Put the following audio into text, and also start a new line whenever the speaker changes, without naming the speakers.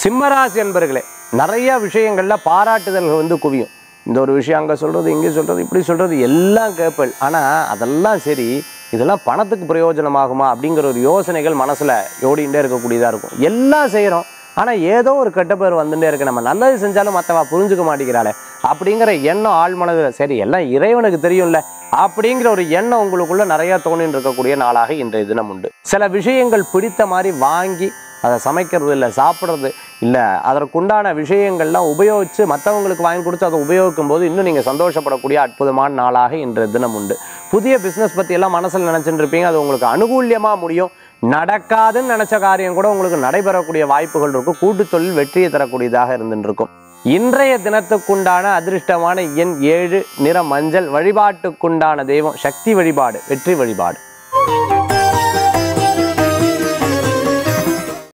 சிம்மராசி என்பர்களே நிறைய விஷயங்கள்ல பாராட்டுதல்கள் வந்து குவியும் இந்த ஒரு விஷயம் அங்கே சொல்றது இங்கே சொல்றது இப்படி சொல்றது எல்லாம் கேட்பல் ஆனால் அதெல்லாம் சரி இதெல்லாம் பணத்துக்கு பிரயோஜனமாகுமா அப்படிங்கிற ஒரு யோசனைகள் மனசுல ஓடிண்டே இருக்கக்கூடியதா இருக்கும் எல்லாம் செய்கிறோம் ஆனால் ஏதோ ஒரு கெட்ட பேர் வந்துட்டே இருக்கு நம்ம நல்லது செஞ்சாலும் மற்றவா புரிஞ்சுக்க மாட்டேங்கிறாளே அப்படிங்கிற எண்ணம் ஆழ் மனதில் சரி எல்லாம் இறைவனுக்கு தெரியும்ல அப்படிங்கிற ஒரு எண்ணம் உங்களுக்குள்ள நிறைய தோணின்னு இருக்கக்கூடிய நாளாக இன்றைய தினம் உண்டு சில விஷயங்கள் பிடித்த மாதிரி வாங்கி அதை சமைக்கிறது இல்லை சாப்பிட்றது இல்லை அதற்குண்டான விஷயங்கள்லாம் உபயோகித்து மற்றவங்களுக்கு வாங்கி கொடுத்து அதை உபயோகிக்கும் போது இன்னும் நீங்கள் சந்தோஷப்படக்கூடிய அற்புதமான நாளாக இன்றைய தினம் உண்டு புதிய பிஸ்னஸ் பற்றியெல்லாம் மனசில் நினச்சிட்டு இருப்பீங்க அது உங்களுக்கு அனுகூல்யமாக முடியும் நடக்காதுன்னு நினச்ச காரியம் கூட உங்களுக்கு நடைபெறக்கூடிய வாய்ப்புகள் இருக்கும் கூட்டு தொழில் வெற்றியை தரக்கூடியதாக இருந்துட்டு இருக்கும் இன்றைய தினத்துக்குண்டான அதிர்ஷ்டமான எண் ஏழு நிற மஞ்சள் வழிபாட்டுக்குண்டான தெய்வம் சக்தி வழிபாடு வெற்றி வழிபாடு